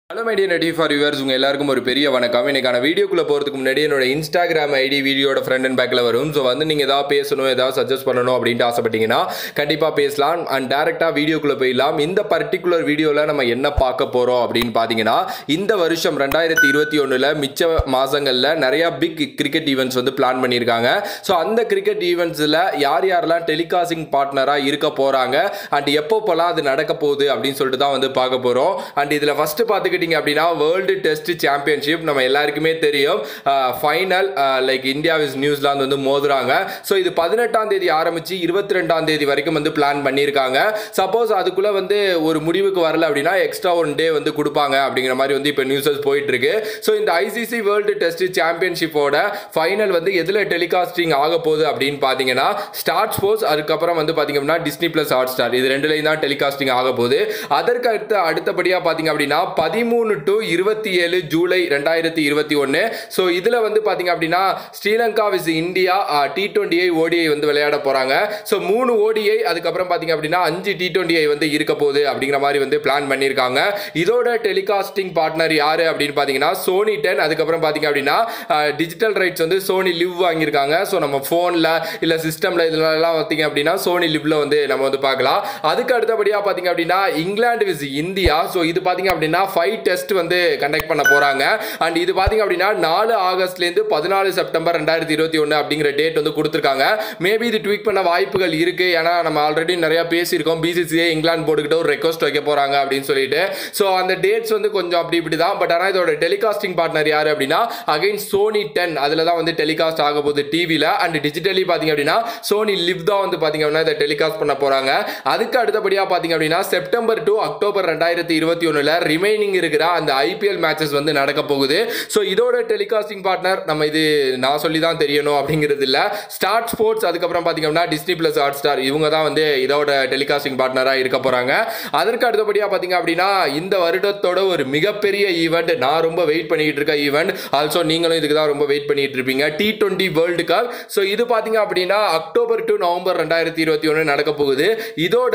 hello my dear Netty for yours உங்கள் எல்லாருக்கும் ஒரு பெரிய வணக்கம் இன்னைக்கான வீடியோக்குள்ளே போகிறதுக்கு முன்னாடி என்னோட இன்ஸ்டாகிராம் ஐடி வீடியோட ஃப்ரண்ட் அண்ட் பேக்கில் வரும் ஸோ வந்து நீங்கள் ஏதாவது பேசணும் ஏதாவது சஜஸ்ட் பண்ணணும் அப்படின்ட்டு ஆசைப்பட்டீங்கன்னா கண்டிப்பாக பேசலாம் அண்ட் டேரெக்டாக வீடியோக்குள்ளே போயிடலாம் இந்த பர்டிகுலர் வீடியோவில் நம்ம என்ன பார்க்க போகிறோம் அப்படின்னு பார்த்தீங்கன்னா இந்த வருஷம் ரெண்டாயிரத்தி இருபத்தி ஒன்றில் மிச்ச மாதங்களில் நிறையா பிக் கிரிக்கெட் ஈவெண்ட்ஸ் வந்து பிளான் பண்ணியிருக்காங்க ஸோ அந்த கிரிக்கெட் ஈவெண்ட்ஸில் யார் யாரெல்லாம் டெலிகாஸ்டிங் பார்ட்னராக இருக்க போகிறாங்க அண்ட் எப்போப்பெல்லாம் அது நடக்க போகுது அப்படின்னு சொல்லிட்டு தான் வந்து பார்க்க போகிறோம் அண்ட் இதில் ஃபஸ்ட்டு பார்த்துக்கிட்டிங்க அப்படின்னா வேர்ல்டு டெஸ்ட் சாம்பியன்ஷிப் நம்ம எல்லாருக்குமே தெரியும் ஃபைனல் லைக் இந்தியா விஸ் நியூசிலாந்து வந்து மோதுறாங்க ஸோ இது பதினெட்டாம் தேதி ஆரம்பித்து இருபத்தி ரெண்டாம் தேதி வரைக்கும் வந்து பிளான் பண்ணியிருக்காங்க சப்போஸ் அதுக்குள்ளே வந்து ஒரு முடிவுக்கு வரல அப்படின்னா எக்ஸ்ட்ரா ஒன் டே வந்து கொடுப்பாங்க அப்படிங்கிற மாதிரி வந்து இப்போ நியூஸஸ் போயிட்டு இருக்கு ஸோ இந்த ஐசிசி வேர்ல்டு டெஸ்ட் சாம்பியன்ஷிப்போட ஃபைனல் வந்து எதில் டெலிகாஸ்டிங் ஆக போகுது அப்படின்னு பார்த்தீங்கன்னா ஸ்டார்ட் ஸ்போர்ட்ஸ் அதுக்கப்புறம் வந்து பார்த்தீங்க அப்படின்னா டிஸ்னி பிளஸ் ஹாட் ஸ்டார் இது ரெண்டுலையும் தான் டெலிகாஸ்டிங் ஆக போகுது அதற்கு அடுத்து அடுத்தபடியாக பார்த்தீங்க அப்படின்னா பதிமூணு டு இருபத்தி ஏழு ஜூலை ரெண்டாயிரத்தி இருபத்தி ஒன்று ஸோ இதில் வந்து பார்த்தீங்க அப்படின்னா ஸ்ரீலங்கா விஸ் இந்தியா டி டுவெண்ட்டிஐ ஓடிஐ வந்து விளையாட போகிறாங்க ஸோ மூணு ஓடிஐ அதுக்கப்புறம் பார்த்தீங்க அப்படின்னா அஞ்சு டி டுவெண்ட்டிஐ வந்து இருக்க போகுது அப்படிங்கிற மாதிரி வந்து பிளான் பண்ணியிருக்காங்க இதோட டெலிகாஸ்டிங் பார்ட்னர் யார் அப்படின்னு பார்த்தீங்கன்னா சோனி டென் அதுக்கப்புறம் பார்த்தீங்க அப்படின்னா டிஜிட்டல் ரைட்ஸ் வந்து சோனி லிவ் வாங்கியிருக்காங்க ஸோ நம்ம ஃபோனில் இல்லை சிஸ்டமில் இதுலலாம் பார்த்தீங்க அப்படின்னா சோனி லிவ்ல வந்து நம்ம வந்து பார்க்கலாம் அதுக்கு அடுத்தபடியாக பார்த்தீங்க அப்படின்னா இங்கிலாந்து விஸ் இந்தியா ஸோ இது பார்த்தீங்க அப்படின்னா ஃபைவ் டெஸ்ட் வந்து கண்டக்ட் பண்ண போகிறாங்க அண்ட் இது பார்த்தீங்க அப்படின்னா நாலு ஆகஸ்ட்லேருந்து பதினாலு செப்டம்பர் ரெண்டாயிரத்தி இருபத்தி ஒன்று அப்படிங்கிற டேட் வந்து கொடுத்துருக்காங்க மேபி இது ட்வீட் பண்ண வாய்ப்புகள் இருக்குது ஏன்னா நம்ம ஆல்ரெடி நிறையா பேசியிருக்கோம் பிசிசிஐ இங்கிலாந்து போர்டுக்கிட்ட ஒரு ரெக்வஸ்ட் வைக்க போகிறாங்க அப்படின்னு சொல்லிட்டு ஸோ அந்த டேட்ஸ் வந்து கொஞ்சம் அப்படி இப்படி தான் பட் ஆனால் இதோட டெலிகாஸ்டிங் பார்ட்னர் யார் அப்படின்னா அகைன் சோனி டென் அதில் தான் வந்து டெலிகாஸ்ட் ஆக போகுது டிவியில் அண்ட் டிஜிட்டலி பார்த்தீங்க அப்படின்னா சோனி லிவ் தான் வந்து பார்த்தீங்க அப்படின்னா இதை டெலிகாஸ்ட் பண்ண போகிறாங்க அதுக்கு அடுத்தபடியாக பார்த்தீங்க அப்படின்னா செப்டம்பர் டு அக்டோபர் ரெண்டாயிரத்தி இருபத்தி ஒன்றில் ரிமைனிங் இருக்கிற அந்த ஐபிஎல் மேட்சஸ் வந்து நடக்க போகுது ஸோ இதோட டெலிகாஸ்டிங் பார்ட்னர் நம்ம இது நான் சொல்லி தான் தெரியணும் அப்படிங்கிறது இல்லை ஸ்டார்ட் ஸ்போர்ட்ஸ் அதுக்கப்புறம் பார்த்தீங்க அப்படின்னா டிஸ்னி பிளஸ் ஹாட் ஸ்டார் இவங்க தான் வந்து இதோட டெலிகாஸ்டிங் பார்ட்னராக இருக்க போகிறாங்க அதற்கு அடுத்தபடியாக பார்த்தீங்க அப்படின்னா இந்த வருடத்தோட ஒரு மிகப்பெரிய ஈவெண்ட் நான் ரொம்ப வெயிட் பண்ணிட்டு இருக்க ஈவெண்ட் ஆல்சோ நீங்களும் இதுக்கு தான் ரொம்ப வெயிட் பண்ணிட்டு இருப்பீங்க T twenty world cup so இது பார்த்தீங்க அப்படின்னா அக்டோபர் டு நவம்பர் ரெண்டாயிரத்தி இருபத்தி ஒன்று நடக்க போகுது இதோட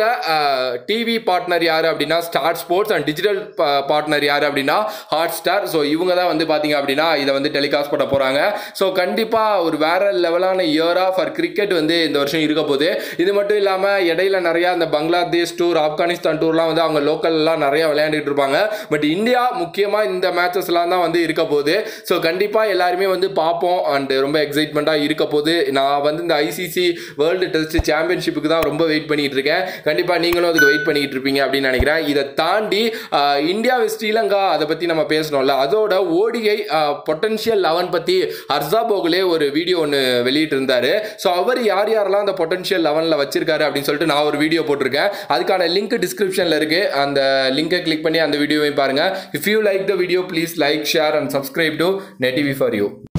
டிவி பார்ட்னர் யார் அப்படின்னா Star Sports and digital partner யார் அப்படின்னா ஹாட் ஸ்டார் ஸோ இவங்க தான் வந்து பார்த்தீங்க அப்படின்னா இதை வந்து டெலிகாஸ்ட் பண்ண போகிறாங்க ஸோ கண்டிப்பாக ஒரு வேற லெவலான இயராக ஃபார் கிரிக்கெட் வந்து இந்த வருஷம் இருக்க போகுது இது மட்டும் இல்லாமல் இடையில நிறையா இந்த பங்களாதேஷ் டூர் ஆப்கானிஸ்தான் டூர்லாம் வந்து அவங்க லோக்கல்லாம் நிறையா விளையாண்டுட்டு இருப்பாங்க பட் இந்தியா முக்கியமாக இந்த மேட்சஸ்லாம் தான் வந்து இருக்க போகுது ஸோ கண்டிப்பாக எல்லாருமே வந்து பார்ப்போம் அண்ட் ரொம்ப எக்ஸைட்மெண்ட்டாக இருக்க போது நான் வந்து இந்த ஐசிசி வேர்ல்டு டெஸ்ட் சாம்பியன்ஷிப்புக்கு தான் ரொம்ப வெயிட் பண்ணிட்டு இருக்கேன் கண்டிப்பாக நீங்களும் அதுக்கு வெயிட் பண்ணிட்டு இருப்பீங்க அப்படின்னு நினைக்கிறேன் இதை தாண்டி ஆஹ், இந்தியா with ஸ்ரீலங்கா அதை பற்றி நம்ம பேசணும்ல அதோட ஓடிஐ பொட்டன்ஷியல் லெவன் பற்றி ஹர்ஷா போகுலே ஒரு வீடியோ ஒன்று வெளியிட்டு இருந்தாரு ஸோ அவர் யார் யாரெல்லாம் அந்த பொட்டன்ஷியல் லெவனில் வச்சிருக்காரு அப்படின்னு சொல்லிட்டு நான் ஒரு வீடியோ போட்டிருக்கேன் அதுக்கான லிங்க் டிஸ்கிரிப்ஷனில் இருக்கு அந்த லிங்கை கிளிக் பண்ணி அந்த வீடியோவையும் பாருங்க if you like the video please like share and subscribe to NetTV for you